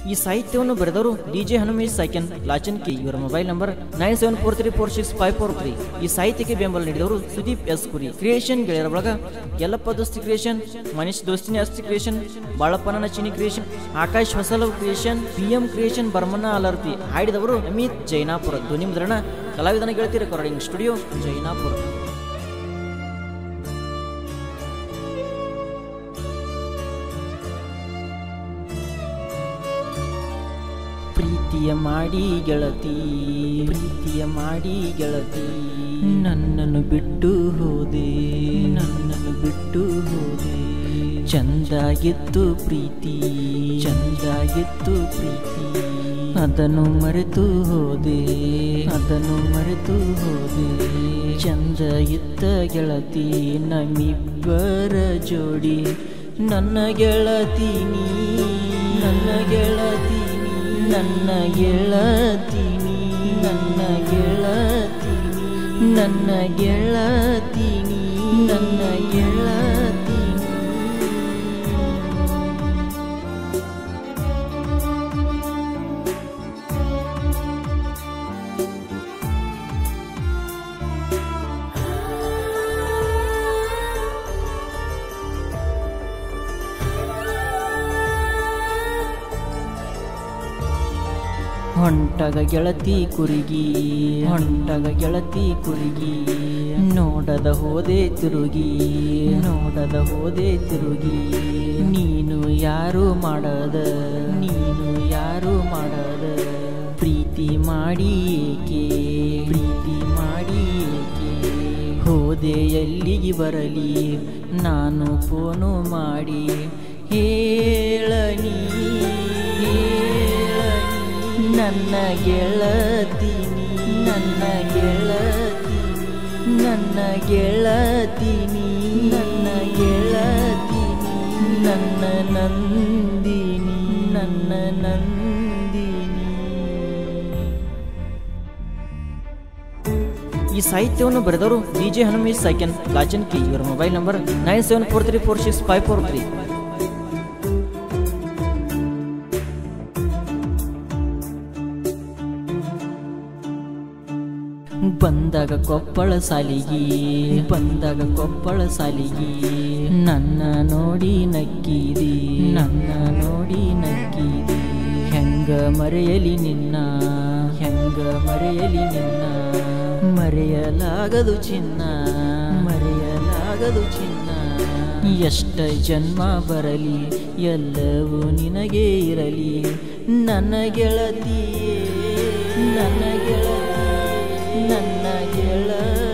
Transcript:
ಈ ಸಾಹಿತ್ಯವನ್ನು ಬರೆದವರು ಡಿ ಜೆ ಹನುಮೇಶ್ ಸೈಕನ್ ಲಾಚನ್ಕಿ ಇವರ mobile number nine seven four three four six five four three ಈ ಸಾಹಿತ್ಯಕ್ಕೆ ಬೆಂಬಲ ನೀಡಿದವರು ಸುದೀಪ್ ಎಸ್ ಕುರಿ ಕ್ರಿಯೇಷನ್ ಗೆಳೆಯರ ಬಳಗ ಯಲ್ಲಪ್ಪ ದೋಸ್ತಿ ಕ್ರಿಯೇಷನ್ ಮನೀಶ್ ದೋಸ್ತಿನಿ ಅಸ್ತಿ ಕ್ರಿಯೇಷನ್ ಬಾಳಪ್ಪನ ಚಿನಿ ಕ್ರಿಯೇಷನ್ ಆಕಾಶ್ ಹೊಸಲವ್ ಕ್ರಿಯೇಷನ್ ಪಿ ಎಂ ಕ್ರಿಯೇಷನ್ ಬರ್ಮನ ಅಲರ್ತಿ ಹಾಡಿದವರು ಅಮಿತ್ ಜೈನಾಪುರ ಧ್ವನಿ ಮುದ್ರಣ ಕಲಾವಿದನ ಗೆಳತಿ ರೆಕಾರ್ಡಿಂಗ್ ಸ್ಟುಡಿಯೋ ಜೈನಾಪುರ ಪ್ರೀತಿಯ ಮಾಡಿ ಗೆಳತಿ ಪ್ರೀತಿಯ ಮಾಡಿ ಗೆಳತಿ ನನ್ನನ್ನು ಬಿಟ್ಟು ಹೋದೆ ನನ್ನನ್ನು ಬಿಟ್ಟು ಹೋದೆ ಚಂದಾಗಿತ್ತು ಪ್ರೀತಿ ಚಂದಾಗಿತ್ತು ಪ್ರೀತಿ ಅದನ್ನು ಮರೆತು ಹೋದೆ ಅದನ್ನು ಮರೆತು ಹೋದೆ ಚಂದ ಇತ್ತ ಗೆಳತಿ ನಮ್ಮಿಬ್ಬರ ಜೋಡಿ ನನ್ನ ಗೆಳತಿ ನೀ ನನ್ನ ಗೆಳತಿ ನೀ ನನ್ನ ಗೆಳತೀನಿ ನನ್ನ ಗೆಳತೀನಿ ನನ್ನ ಗೆಳತೀನಿ ನನ್ನ ಗೆಳತೀನಿ ಹೊಂಟಗ ಗೆಳತಿ ಕುರುಗಿ ಹೊಂಟಗ ಗೆಳತಿ ಕುರುಗಿ ನೋಡದ ಹೋದೆ ತಿರುಗಿ ನೋಡದ ಹೋದೆ ತಿರುಗಿ ನೀನು ಯಾರು ಮಾಡದ ನೀನು ಯಾರು ಮಾಡದ ಪ್ರೀತಿ ಮಾಡಿ ಏಕೆ ಪ್ರೀತಿ ಮಾಡಿ ಏಕೆ ಹೋದೆ ಎಲ್ಲಿಗೆ ಬರಲಿ ನಾನು ಫೋನು ಮಾಡಿ ಹೇಳನಿ ಹೇಳನಿ ನನ್ನ ಗೆಳತೀನಿ ನನ್ನ ಗೆಳತೀನಿ ನನ್ನ ಗೆಳತೀನಿ ನನ್ನ ಗೆಳತೀನಿ ನನ್ನ ನಂದಿನಿ ನನ್ನ ನಂದಿನಿ ಈ ಸಾಹಿತ್ಯವನ್ನು ಬರೆದವರು ಡಿ ಜೆ ಹನುಮೇಶ್ ಸೈಕನ್ ಲಾಚನ್ಕಿ ಇವರ mobile number nine seven four three four six five four three ಬಂದಾಗ ಕೊಪ್ಪಳ ಸಾಲಿಗಿ ಬಂದಾಗ ಕೊಪ್ಪಳ ಸಾಲಿಗಿ ನನ್ನ ನೋಡಿ ನಕ್ಕಿದಿ ನನ್ನ ನೋಡಿ ನಕ್ಕಿದಿ ಹೆಂಗ ಮರೆಯಲಿ ನಿನ್ನ ಹೆಂಗ ಮರೆಯಲಿ ನಿನ್ನ ಮರೆಯಲಾಗದು ಚಿನ್ನ ಮರೆಯಲಾಗದು ಚಿನ್ನ ಎಷ್ಟ ಜನ್ಮ ಬರಲಿ ಎಲ್ಲವೂ ನಿನಗೆ ಇರಲಿ ನನ್ನ ಗೆಳತಿಯೇ ನನ್ನ ಗೆಳತಿ ನನ್ನ ಗೆಳತಿ